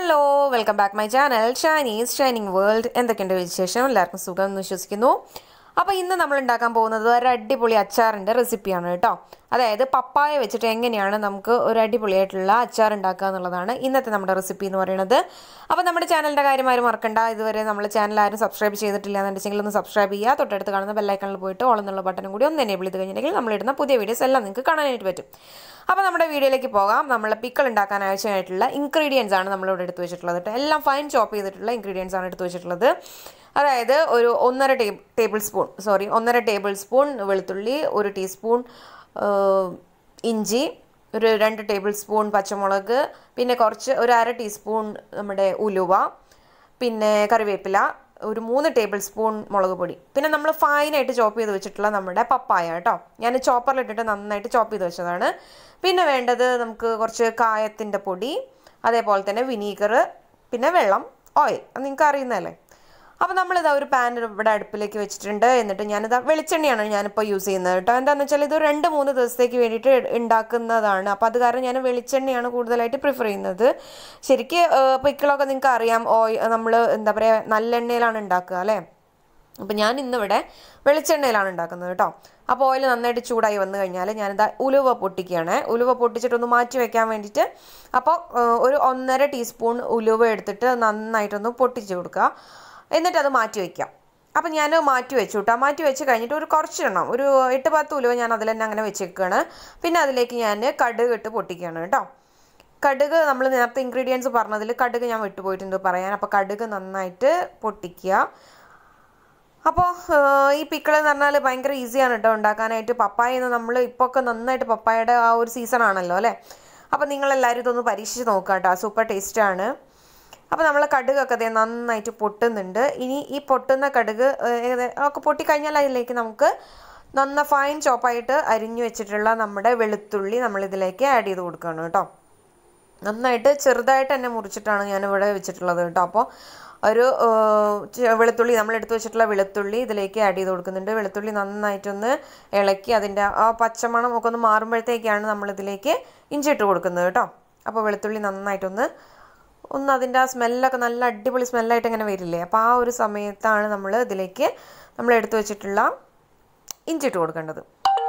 hello welcome back my channel Chinese shining world എന്തൊക്കെയുണ്ട് വിശേഷം എല്ലാവർക്കും സുഖം എന്ന് വിശ്വസിക്കുന്നു അപ്പോൾ ഇന്ന് നമ്മൾ ഉണ്ടാക്കാൻ പോകുന്നത് ഒരു അടിപൊളി അച്ചാറിൻ്റെ റെസിപ്പിയാണ് കേട്ടോ അതായത് പപ്പായ വെച്ചിട്ട് എങ്ങനെയാണ് നമുക്ക് ഒരു അടിപൊളിയായിട്ടുള്ള അച്ചാർ ഉണ്ടാക്കുക എന്നുള്ളതാണ് ഇന്നത്തെ നമ്മുടെ റെസിപ്പി എന്ന് പറയുന്നത് അപ്പോൾ നമ്മുടെ ചാനലിൻ്റെ കാര്യം ആരും മറക്കണ്ട ഇതുവരെ നമ്മുടെ ചാനൽ ആരും സബ്സ്ക്രൈബ് ചെയ്തിട്ടില്ല എന്നുണ്ടെങ്കിൽ ഒന്ന് സബ്സ്ക്രൈബ് ചെയ്യുക തൊട്ടടുത്ത് കാണുന്ന ബെല്ലൈക്കണിൽ പോയിട്ട് ഓൾ എന്നുള്ള ബട്ടൺ കൂടി ഒന്ന് എനേബിൾ ചെയ്ത് കഴിഞ്ഞിട്ടുണ്ടെങ്കിൽ നമ്മളിടുന്ന പുതിയ വീഡിയോസ് എല്ലാം നിങ്ങൾക്ക് കാണാനായിട്ട് പറ്റും അപ്പോൾ നമ്മുടെ വീഡിയോയിലേക്ക് പോകാം നമ്മൾ പിക്കിൾ ഉണ്ടാക്കാൻ ആവശ്യമായിട്ടുള്ള ഇൻഗ്രീഡിയൻസ് ആണ് നമ്മളിവിടെ എടുത്ത് വെച്ചിട്ടുള്ളത് കേട്ടോ എല്ലാം ഫൈൻ ചോപ്പ് ചെയ്തിട്ടുള്ള ഇൻഗ്രീഡിയൻസ് ആണ് എടുത്ത് വെച്ചിട്ടുള്ളത് അതായത് ഒരു ഒന്നര ടേബിൾ ടേബിൾ സ്പൂൺ സോറി ഒന്നര ടേബിൾ സ്പൂൺ വെളുത്തുള്ളി ഒരു ടീസ്പൂൺ ഇഞ്ചി ഒരു രണ്ട് ടേബിൾ സ്പൂൺ പച്ചമുളക് പിന്നെ കുറച്ച് ഒരു അര ടീസ്പൂൺ നമ്മുടെ ഉലുവ പിന്നെ കറിവേപ്പില ഒരു മൂന്ന് ടേബിൾ സ്പൂൺ മുളക് പൊടി പിന്നെ നമ്മൾ ഫൈനായിട്ട് ചോപ്പ് ചെയ്ത് വെച്ചിട്ടുള്ള നമ്മുടെ പപ്പായ കേട്ടോ ഞാൻ ചോപ്പറിലിട്ടിട്ട് നന്നായിട്ട് ചോപ്പ് ചെയ്ത് വെച്ചതാണ് പിന്നെ വേണ്ടത് നമുക്ക് കുറച്ച് കായത്തിൻ്റെ പൊടി അതേപോലെ തന്നെ വിനീഗർ പിന്നെ വെള്ളം ഓയിൽ അത് നിങ്ങൾക്ക് അറിയുന്നതല്ലേ അപ്പോൾ നമ്മളിതാ ഒരു പാൻ ഇവിടെ അടുപ്പിലേക്ക് വെച്ചിട്ടുണ്ട് എന്നിട്ട് ഞാനിതാ വെളിച്ചെണ്ണയാണ് ഞാനിപ്പോൾ യൂസ് ചെയ്യുന്നത് കേട്ടോ എന്താണെന്ന് വെച്ചാൽ ഇത് രണ്ട് മൂന്ന് ദിവസത്തേക്ക് വേണ്ടിയിട്ട് ഉണ്ടാക്കുന്നതാണ് അപ്പോൾ അത് കാരണം ഞാൻ വെളിച്ചെണ്ണയാണ് കൂടുതലായിട്ട് പ്രിഫർ ചെയ്യുന്നത് ശരിക്ക് പിക്കിളൊക്കെ നിങ്ങൾക്ക് അറിയാം ഓയിൽ നമ്മൾ എന്താ പറയുക നല്ലെണ്ണയിലാണ് ഉണ്ടാക്കുക അല്ലേ അപ്പോൾ ഞാൻ ഇന്നിവിടെ വെളിച്ചെണ്ണയിലാണ് ഉണ്ടാക്കുന്നത് കേട്ടോ അപ്പോൾ ഓയിൽ നന്നായിട്ട് ചൂടായി വന്നു കഴിഞ്ഞാൽ ഞാനിതാ ഉലുവ പൊട്ടിക്കുകയാണ് ഉലുവ പൊട്ടിച്ചിട്ടൊന്ന് മാറ്റി വെക്കാൻ വേണ്ടിയിട്ട് അപ്പോൾ ഒരു ഒന്നര ടീസ്പൂൺ ഉലുവ എടുത്തിട്ട് നന്നായിട്ടൊന്ന് പൊട്ടിച്ച് കൊടുക്കുക എന്നിട്ട് അത് മാറ്റി വയ്ക്കാം അപ്പം ഞാൻ മാറ്റി വെച്ചു കേട്ടോ മാറ്റി വെച്ച് കഴിഞ്ഞിട്ട് ഒരു കുറച്ചെണ്ണം ഒരു എട്ട് പത്ത് ഉലുവ ഞാൻ അതിൽ തന്നെ അങ്ങനെ വെച്ചേക്കാണ് പിന്നെ അതിലേക്ക് ഞാൻ കടുക് ഇട്ട് പൊട്ടിക്കുകയാണ് കേട്ടോ കടുക് നമ്മൾ നേരത്തെ ഇൻഗ്രീഡിയൻസ് പറഞ്ഞതിൽ കടുക് ഞാൻ വിട്ടുപോയിട്ടുണ്ട് പറയാൻ അപ്പോൾ കടുക് നന്നായിട്ട് പൊട്ടിക്കുക അപ്പോൾ ഈ പിക്കിൾ എന്ന് പറഞ്ഞാൽ ഭയങ്കര ഈസിയാണ് കേട്ടോ ഉണ്ടാക്കാനായിട്ട് പപ്പായ നമ്മൾ ഇപ്പോൾ ഒക്കെ നന്നായിട്ട് പപ്പായയുടെ ആ ഒരു സീസൺ ആണല്ലോ അല്ലേ അപ്പോൾ നിങ്ങളെല്ലാവരും ഇതൊന്ന് പരീക്ഷിച്ച് നോക്കുക കേട്ടോ സൂപ്പർ ടേസ്റ്റാണ് അപ്പോൾ നമ്മൾ കടുകൊക്കെ അതേ നന്നായിട്ട് പൊട്ടുന്നുണ്ട് ഇനി ഈ പൊട്ടുന്ന കടുക് ഒക്കെ പൊട്ടിക്കഴിഞ്ഞാൽ അതിലേക്ക് നമുക്ക് നന്ന ഫൈൻ ചോപ്പായിട്ട് അരിഞ്ഞു വെച്ചിട്ടുള്ള നമ്മുടെ വെളുത്തുള്ളി നമ്മളിതിലേക്ക് ആഡ് ചെയ്ത് കൊടുക്കുകയാണ് കേട്ടോ നന്നായിട്ട് ചെറുതായിട്ട് തന്നെ മുറിച്ചിട്ടാണ് ഞാനിവിടെ വെച്ചിട്ടുള്ളത് കേട്ടോ അപ്പോൾ ഒരു വെളുത്തുള്ളി നമ്മൾ എടുത്തു വെച്ചിട്ടുള്ള വെളുത്തുള്ളി ഇതിലേക്ക് ആഡ് ചെയ്ത് കൊടുക്കുന്നുണ്ട് വെളുത്തുള്ളി നന്നായിട്ടൊന്ന് ഇളക്കി അതിൻ്റെ ആ പച്ചമണം ഒക്കെ ഒന്ന് മാറുമ്പോഴത്തേക്കാണ് നമ്മളിതിലേക്ക് ഇഞ്ചി ഇട്ട് കൊടുക്കുന്നത് കേട്ടോ അപ്പോൾ വെളുത്തുള്ളി നന്നായിട്ടൊന്ന് ഒന്ന് അതിൻ്റെ ആ സ്മെല്ലൊക്കെ നല്ല അടിപൊളി സ്മെല്ലായിട്ട് ഇങ്ങനെ വരില്ലേ അപ്പോൾ ആ ഒരു സമയത്താണ് നമ്മൾ ഇതിലേക്ക് നമ്മൾ എടുത്തു വെച്ചിട്ടുള്ള ഇഞ്ചി ഇട്ട് കൊടുക്കേണ്ടത്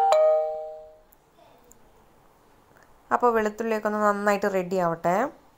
അപ്പോൾ വെളുത്തുള്ളിയൊക്കെ ഒന്ന് നന്നായിട്ട് റെഡി ആവട്ടെ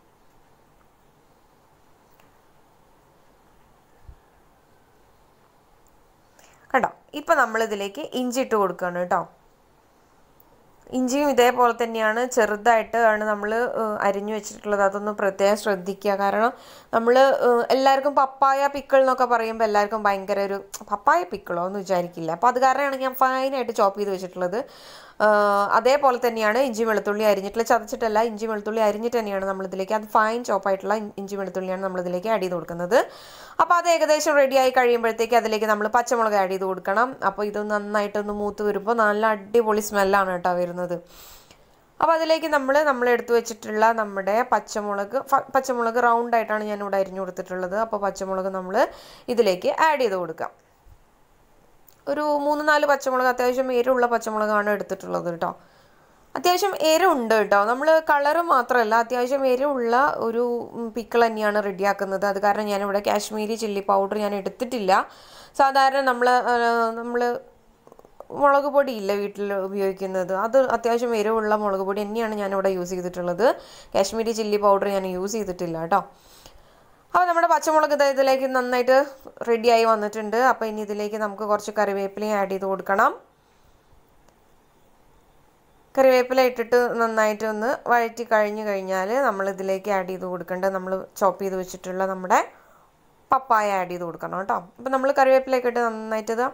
കണ്ടോ ഇപ്പം നമ്മളിതിലേക്ക് ഇഞ്ചി ഇട്ട് കൊടുക്കുകയാണ് കേട്ടോ ഇഞ്ചിയും ഇതേപോലെ തന്നെയാണ് ചെറുതായിട്ട് ആണ് നമ്മൾ അരിഞ്ഞു വെച്ചിട്ടുള്ളത് അതൊന്ന് പ്രത്യേകം ശ്രദ്ധിക്കുക കാരണം നമ്മൾ എല്ലാവർക്കും പപ്പായ പിക്കിൾ എന്നൊക്കെ പറയുമ്പോൾ എല്ലാവർക്കും ഭയങ്കര ഒരു പപ്പായ പിക്കിളോ എന്ന് വിചാരിക്കില്ല അപ്പോൾ അത് കാരണമാണ് ഞാൻ ഫൈനായിട്ട് ചോപ്പ് ചെയ്ത് വെച്ചിട്ടുള്ളത് അതേപോലെ തന്നെയാണ് ഇഞ്ചി വെളുത്തുള്ളി അരിഞ്ഞിട്ടുള്ള ചതച്ചിട്ടല്ല ഇഞ്ചി വെളുത്തുള്ളി അരിഞ്ഞിട്ട് തന്നെയാണ് നമ്മളിതിലേക്ക് അത് ഫൈൻ ചോപ്പായിട്ടുള്ള ഇഞ്ചി വെളുത്തുള്ളിയാണ് നമ്മളിതിലേക്ക് ആഡ് ചെയ്ത് കൊടുക്കുന്നത് അപ്പോൾ അത് ഏകദേശം റെഡി ആയി കഴിയുമ്പോഴത്തേക്ക് അതിലേക്ക് നമ്മൾ പച്ചമുളക് ആഡ് ചെയ്ത് കൊടുക്കണം അപ്പോൾ ഇത് നന്നായിട്ടൊന്ന് മൂത്ത് വരുമ്പോൾ നല്ല അടിപൊളി സ്മെല്ലാണ് കേട്ടോ വരുന്നത് അപ്പോൾ അതിലേക്ക് നമ്മൾ നമ്മൾ എടുത്തു വെച്ചിട്ടുള്ള നമ്മുടെ പച്ചമുളക് പച്ചമുളക് റൗണ്ട് ആയിട്ടാണ് ഞാൻ ഇവിടെ അരിഞ്ഞു കൊടുത്തിട്ടുള്ളത് അപ്പോൾ പച്ചമുളക് നമ്മൾ ഇതിലേക്ക് ആഡ് ചെയ്ത് കൊടുക്കാം ഒരു മൂന്ന് നാല് പച്ചമുളക് അത്യാവശ്യം എരിവുള്ള പച്ചമുളകാണ് എടുത്തിട്ടുള്ളത് കേട്ടോ അത്യാവശ്യം എരിവുണ്ട് കേട്ടോ നമ്മൾ കളറ് മാത്രമല്ല അത്യാവശ്യം എരിവുള്ള ഒരു പിക്കിൾ തന്നെയാണ് റെഡിയാക്കുന്നത് അത് കാരണം ഞാനിവിടെ കാശ്മീരി ചില്ലി പൗഡർ ഞാൻ എടുത്തിട്ടില്ല സാധാരണ നമ്മൾ നമ്മൾ മുളക് പൊടി ഇല്ല വീട്ടിൽ ഉപയോഗിക്കുന്നത് അത് അത്യാവശ്യം എരിവുള്ള മുളക് പൊടി തന്നെയാണ് ഞാനിവിടെ യൂസ് ചെയ്തിട്ടുള്ളത് കാശ്മീരി ചില്ലി പൗഡർ ഞാൻ യൂസ് ചെയ്തിട്ടില്ല കേട്ടോ അപ്പോൾ നമ്മുടെ പച്ചമുളക് ഇതിലേക്ക് നന്നായിട്ട് റെഡിയായി വന്നിട്ടുണ്ട് അപ്പോൾ ഇനി ഇതിലേക്ക് നമുക്ക് കുറച്ച് കറിവേപ്പിലയും ആഡ് ചെയ്ത് കൊടുക്കണം കറിവേപ്പില ഇട്ടിട്ട് നന്നായിട്ട് ഒന്ന് വഴറ്റി കഴിഞ്ഞ് കഴിഞ്ഞാൽ നമ്മൾ ഇതിലേക്ക് ആഡ് ചെയ്ത് കൊടുക്കേണ്ടത് നമ്മൾ ചോപ്പ് ചെയ്ത് വെച്ചിട്ടുള്ള നമ്മുടെ പപ്പായ ആഡ് ചെയ്ത് കൊടുക്കണം കേട്ടോ അപ്പോൾ നമ്മൾ കറിവേപ്പിലയൊക്കെ ഇട്ട് നന്നായിട്ട് ഇത്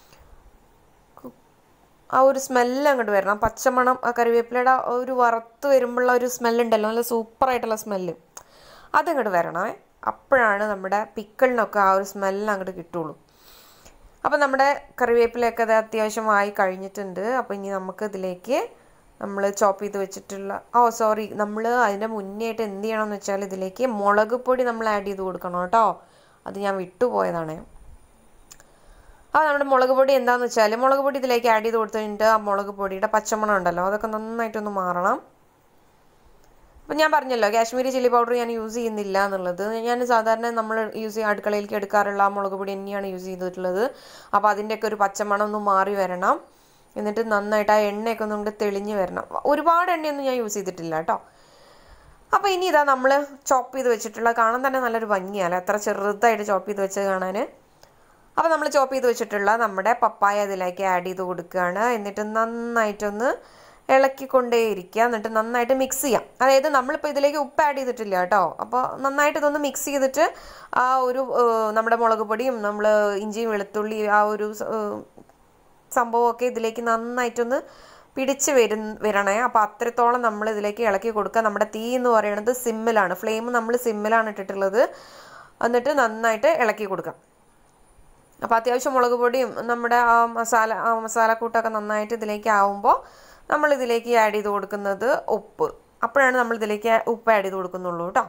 ആ ഒരു സ്മെല്ല് അങ്ങോട്ട് വരണം പച്ചമണം ആ കറിവേപ്പിലയുടെ ഒരു വറുത്ത് വരുമ്പോഴുള്ള ഒരു സ്മെല്ലുണ്ടല്ലോ നല്ല സൂപ്പറായിട്ടുള്ള സ്മെല്ല് അതിങ്ങോട്ട് വരണേ അപ്പോഴാണ് നമ്മുടെ പിക്കിളിനൊക്കെ ആ ഒരു സ്മെല്ല് അങ്ങോട്ട് കിട്ടുള്ളൂ അപ്പോൾ നമ്മുടെ കറിവേപ്പിലയൊക്കെ അത് അത്യാവശ്യം ആയി കഴിഞ്ഞിട്ടുണ്ട് അപ്പോൾ ഇനി നമുക്ക് ഇതിലേക്ക് നമ്മൾ ചോപ്പ് ചെയ്ത് വെച്ചിട്ടുള്ള ഓ സോറി നമ്മൾ അതിൻ്റെ മുന്നേ ആയിട്ട് എന്ത് ചെയ്യണമെന്ന് വെച്ചാൽ ഇതിലേക്ക് മുളക് പൊടി നമ്മൾ ആഡ് ചെയ്ത് കൊടുക്കണം കേട്ടോ അത് ഞാൻ വിട്ടുപോയതാണ് ആ നമ്മുടെ മുളക് പൊടി എന്താണെന്ന് വെച്ചാൽ മുളക് പൊടി ഇതിലേക്ക് ആഡ് ചെയ്ത് കൊടുത്തിട്ട് ആ മുളക് പൊടിയുടെ പച്ചമണം ഉണ്ടല്ലോ അതൊക്കെ നന്നായിട്ടൊന്ന് മാറണം അപ്പം ഞാൻ പറഞ്ഞല്ലോ കാശ്മീരി ചില്ലി പൗഡർ ഞാൻ യൂസ് ചെയ്യുന്നില്ല എന്നുള്ളത് ഞാൻ സാധാരണ നമ്മൾ യൂസ് ചെയ്യുക അടുക്കളയിലേക്ക് എടുക്കാറുള്ള ആ മുളക് പൊടി തന്നെയാണ് യൂസ് ചെയ്തിട്ടുള്ളത് അപ്പോൾ അതിൻ്റെയൊക്കെ ഒരു പച്ചമണം ഒന്ന് മാറി വരണം എന്നിട്ട് നന്നായിട്ട് ആ എണ്ണയൊക്കെ ഒന്ന് കൊണ്ട് തെളിഞ്ഞ് വരണം ഒരുപാട് എണ്ണയൊന്നും ഞാൻ യൂസ് ചെയ്തിട്ടില്ല കേട്ടോ അപ്പോൾ ഇനി ഇതാ നമ്മൾ ചോപ്പ് ചെയ്ത് വെച്ചിട്ടുള്ള കാണാൻ തന്നെ നല്ലൊരു ഭംഗിയല്ല എത്ര ചെറുതായിട്ട് ചോപ്പ് ചെയ്ത് വെച്ചത് കാണാൻ അപ്പോൾ നമ്മൾ ചോപ്പ് ചെയ്ത് വെച്ചിട്ടുള്ള നമ്മുടെ പപ്പായ അതിലേക്ക് ആഡ് ചെയ്ത് കൊടുക്കുകയാണ് എന്നിട്ട് നന്നായിട്ടൊന്ന് ഇളക്കിക്കൊണ്ടേയിരിക്കുക എന്നിട്ട് നന്നായിട്ട് മിക്സ് ചെയ്യാം അതായത് നമ്മളിപ്പോൾ ഇതിലേക്ക് ഉപ്പ് ആഡ് ചെയ്തിട്ടില്ല കേട്ടോ അപ്പോൾ നന്നായിട്ട് ഇതൊന്ന് മിക്സ് ചെയ്തിട്ട് ആ ഒരു ഏഹ്, നമ്മുടെ മുളക് പൊടിയും നമ്മൾ ഇഞ്ചിയും വെളുത്തുള്ളി ആ ഒരു സ- ഏഹ്, സംഭവമൊക്കെ ഇതിലേക്ക് നന്നായിട്ടൊന്ന് പിടിച്ച് വരു വരണേ അപ്പോൾ അത്രത്തോളം നമ്മൾ ഇതിലേക്ക് ഇളക്കി കൊടുക്കുക നമ്മുടെ തീ എന്ന് പറയുന്നത് സിമ്മിലാണ് ഫ്ലെയിം നമ്മൾ സിമ്മിലാണ് ഇട്ടിട്ടുള്ളത് എന്നിട്ട് നന്നായിട്ട് ഇളക്കി കൊടുക്കാം അപ്പോൾ അത്യാവശ്യം മുളക് പൊടിയും നമ്മുടെ ആ മസാല ആ മസാലക്കൂട്ടൊക്കെ നന്നായിട്ട് ഇതിലേക്ക് ആവുമ്പോൾ നമ്മൾ ഇതിലേക്ക് ആഡ് ചെയ്ത് കൊടുക്കുന്നത് ഉപ്പ് അപ്പോഴാണ് നമ്മൾ ഇതിലേക്ക് ഉപ്പ് ആഡ് ചെയ്ത് കൊടുക്കുന്നുള്ളൂ കേട്ടോ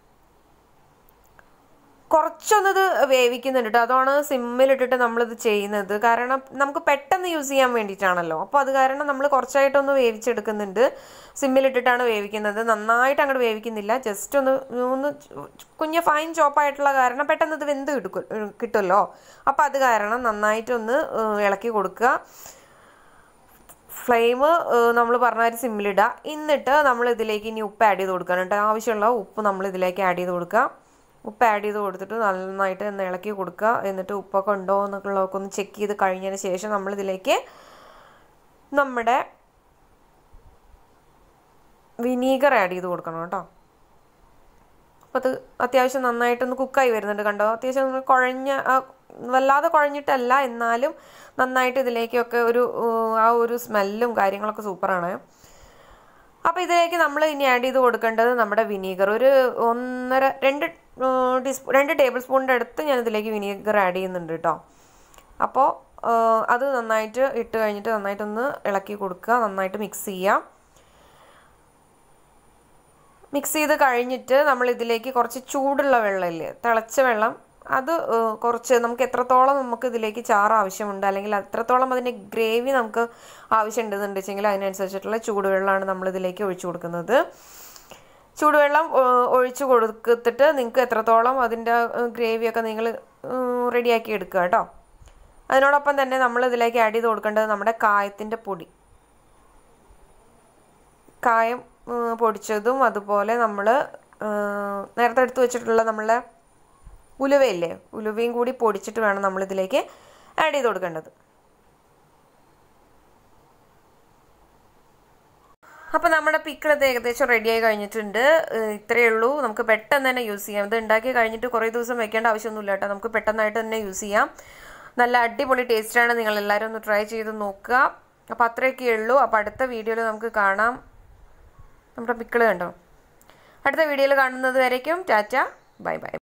കുറച്ചൊന്നത് വേവിക്കുന്നുണ്ട് കേട്ടോ അതാണ് സിമ്മിലിട്ടിട്ട് നമ്മളിത് ചെയ്യുന്നത് കാരണം നമുക്ക് പെട്ടെന്ന് യൂസ് ചെയ്യാൻ വേണ്ടിയിട്ടാണല്ലോ അപ്പോൾ അത് കാരണം നമ്മൾ കുറച്ചായിട്ടൊന്ന് വേവിച്ചെടുക്കുന്നുണ്ട് സിമ്മിലിട്ടിട്ടാണ് വേവിക്കുന്നത് നന്നായിട്ട് അങ്ങോട്ട് വേവിക്കുന്നില്ല ജസ്റ്റ് ഒന്ന് ഒന്ന് കുഞ്ഞ് ഫൈൻ ചോപ്പായിട്ടുള്ള കാരണം പെട്ടെന്ന് ഇത് വെന്ത് കിട്ടും കിട്ടുമല്ലോ അപ്പോൾ അത് കാരണം നന്നായിട്ടൊന്ന് ഏഹ്, ഇളക്കി കൊടുക്കുക ഫ്ലെയിം നമ്മൾ പറഞ്ഞ സിമ്മിലിടുക എന്നിട്ട് നമ്മൾ ഇതിലേക്ക് ഇനി ഉപ്പ് ആഡ് ചെയ്ത് കൊടുക്കണം കേട്ടോ ആവശ്യമുള്ള ഉപ്പ് നമ്മൾ ഇതിലേക്ക് ആഡ് ചെയ്ത് കൊടുക്കുക ഉപ്പ് ആഡ് ചെയ്ത് കൊടുത്തിട്ട് നന്നായിട്ട് ഒന്ന് ഇളക്കി കൊടുക്കുക എന്നിട്ട് ഉപ്പൊക്കെ ഉണ്ടോ എന്നൊക്കെയുള്ളതൊക്കെ ഒന്ന് ചെക്ക് ചെയ്ത് കഴിഞ്ഞതിന് ശേഷം നമ്മൾ ഇതിലേക്ക് നമ്മുടെ വിനീഗർ ആഡ് ചെയ്ത് കൊടുക്കണം കേട്ടോ അപ്പോൾ അത് അത്യാവശ്യം നന്നായിട്ടൊന്ന് കുക്കായി വരുന്നുണ്ട് കണ്ടോ അത്യാവശ്യം ഒന്ന് കുഴഞ്ഞ ആ, വല്ലാതെ കുഴഞ്ഞിട്ടല്ല എന്നാലും നന്നായിട്ട് ഇതിലേക്കൊക്കെ ഒരു ഏഹ്, ആ ഒരു സ്മെല്ലും കാര്യങ്ങളൊക്കെ സൂപ്പറാണ് അപ്പോൾ ഇതിലേക്ക് നമ്മൾ ഇനി ആഡ് ചെയ്ത് കൊടുക്കേണ്ടത് നമ്മുടെ വിനീഗർ ഒരു ഒന്നര രണ്ട് ടീസ്പൂ രണ്ട് ടേബിൾ സ്പൂണിൻ്റെ അടുത്ത് ഞാൻ ഇതിലേക്ക് വിനീഗർ ആഡ് ചെയ്യുന്നുണ്ട് കേട്ടോ അപ്പോൾ ഏഹ്, അത് നന്നായിട്ട് ഇട്ട് കഴിഞ്ഞിട്ട് നന്നായിട്ടൊന്ന് ഇളക്കി കൊടുക്കുക നന്നായിട്ട് മിക്സ് ചെയ്യാം മിക്സ് ചെയ്ത് കഴിഞ്ഞിട്ട് നമ്മൾ ഇതിലേക്ക് കുറച്ച് ചൂടുള്ള വെള്ളമില്ലേ തിളച്ച വെള്ളം അത് ഏഹ്, കുറച്ച് നമുക്ക് എത്രത്തോളം നമുക്ക് ഇതിലേക്ക് ചാറ് ആവശ്യമുണ്ട് അല്ലെങ്കിൽ എത്രത്തോളം അതിൻ്റെ ഗ്രേവി നമുക്ക് ആവശ്യമുണ്ടെന്നുണ്ട് വെച്ചെങ്കിൽ അതിനനുസരിച്ചിട്ടുള്ള ചൂടുവെള്ളമാണ് നമ്മൾ ഇതിലേക്ക് ഒഴിച്ചു കൊടുക്കുന്നത് ചൂടുവെള്ളം ഏഹ്, ഒഴിച്ചു കൊടുത്തിട്ട് നിങ്ങൾക്ക് എത്രത്തോളം അതിൻ്റെ ഗ്രേവിയൊക്കെ നിങ്ങൾ റെഡിയാക്കി എടുക്കുക കേട്ടോ അതിനോടൊപ്പം തന്നെ നമ്മൾ ഇതിലേക്ക് ആഡ് ചെയ്ത് കൊടുക്കേണ്ടത് നമ്മുടെ കായത്തിൻ്റെ പൊടി കായം ഉം, പൊടിച്ചതും അതുപോലെ നമ്മൾ നേരത്തെ എടുത്ത് വെച്ചിട്ടുള്ള നമ്മളെ ഉലുവയില്ലേ ഉലുവയും കൂടി പൊടിച്ചിട്ട് വേണം നമ്മൾ ഇതിലേക്ക് ആഡ് ചെയ്ത് കൊടുക്കേണ്ടത് അപ്പോൾ നമ്മുടെ പിക്കിൾ ഇത് ഏകദേശം റെഡിയായി കഴിഞ്ഞിട്ടുണ്ട് ഏഹ് ഇത്രയേ ഉള്ളൂ നമുക്ക് പെട്ടെന്ന് തന്നെ യൂസ് ചെയ്യാം ഇത് ഉണ്ടാക്കി കഴിഞ്ഞിട്ട് കുറേ ദിവസം വെക്കേണ്ട ആവശ്യമൊന്നുമില്ല കേട്ടോ നമുക്ക് പെട്ടെന്നായിട്ട് തന്നെ യൂസ് ചെയ്യാം നല്ല അടിപൊളി ടേസ്റ്റാണ് നിങ്ങൾ എല്ലാവരും ഒന്ന് ട്രൈ ചെയ്ത് നോക്കുക അപ്പോൾ അത്രയൊക്കെ ഉള്ളൂ അപ്പോൾ അടുത്ത വീഡിയോയിൽ നമുക്ക് കാണാം നമ്മുടെ പിക്കിൾ കണ്ടോ അടുത്ത വീഡിയോയിൽ കാണുന്നത് വരയ്ക്കും ടാറ്റ ബൈ ബൈ